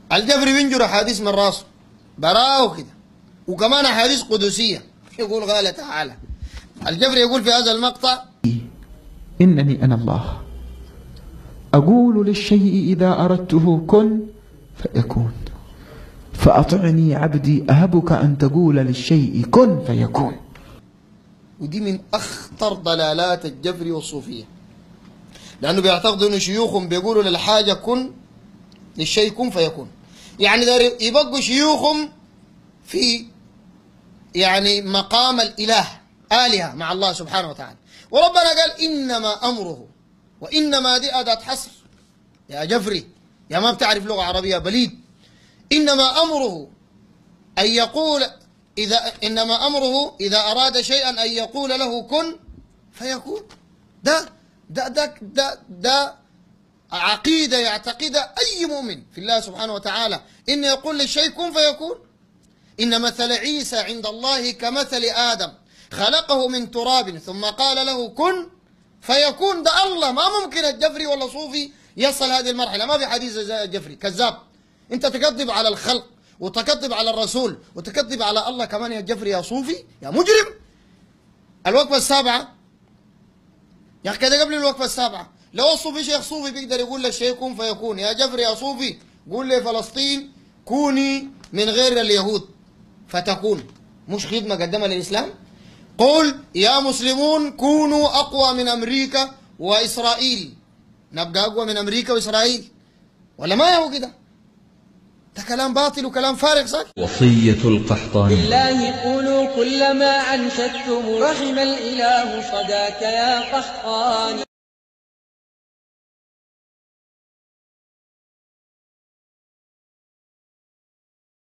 الجبري بينجر أحاديث من راسه براه كده وكمان أحاديث قدسية يقول قال تعالى الجبري يقول في هذا المقطع إنني أنا الله أقول للشيء إذا أردته كن فيكون فأطعني عبدي أهبك أن تقول للشيء كن فيكون ودي من أخطر ضلالات الجبري والصوفية لأنه بيعتقدوا أن شيوخهم بيقولوا للحاجة كن للشيء كن فيكون يعني دار يبقوا شيوخهم في يعني مقام الإله آلهة مع الله سبحانه وتعالى وربنا قال إنما أمره وإنما دي أداة حصر يا جفري يا ما بتعرف لغة عربية بليد إنما أمره أن يقول إذا إنما أمره إذا أراد شيئا أن يقول له كن فيكون ده ده ده ده, ده عقيدة يعتقدها أي مؤمن في الله سبحانه وتعالى إن يقول للشيء كن فيكون إن مثل عيسى عند الله كمثل آدم خلقه من تراب ثم قال له كن فيكون ده الله ما ممكن الجفري ولا صوفي يصل هذه المرحلة ما في حديث زي الجفري كذاب أنت تكذب على الخلق وتكذب على الرسول وتكذب على الله كمان يا جفري يا صوفي يا مجرم الوقفة السابعة يا أخي كده قبل الوقفة السابعة لو الصوفي شيخ صوفي بيقدر يقول للشيء كن فيكون يا جفري يا صوفي قول لي فلسطين كوني من غير اليهود فتكون مش خدمة قدمها للإسلام قل يا مسلمون كونوا أقوى من أمريكا وإسرائيل نبقى أقوى من أمريكا وإسرائيل ولا ما هو كده ده كلام باطل وكلام فارغ صح وصية القحطاني بالله قولوا كل ما أنشدتم رحم الإله صداك يا قحطان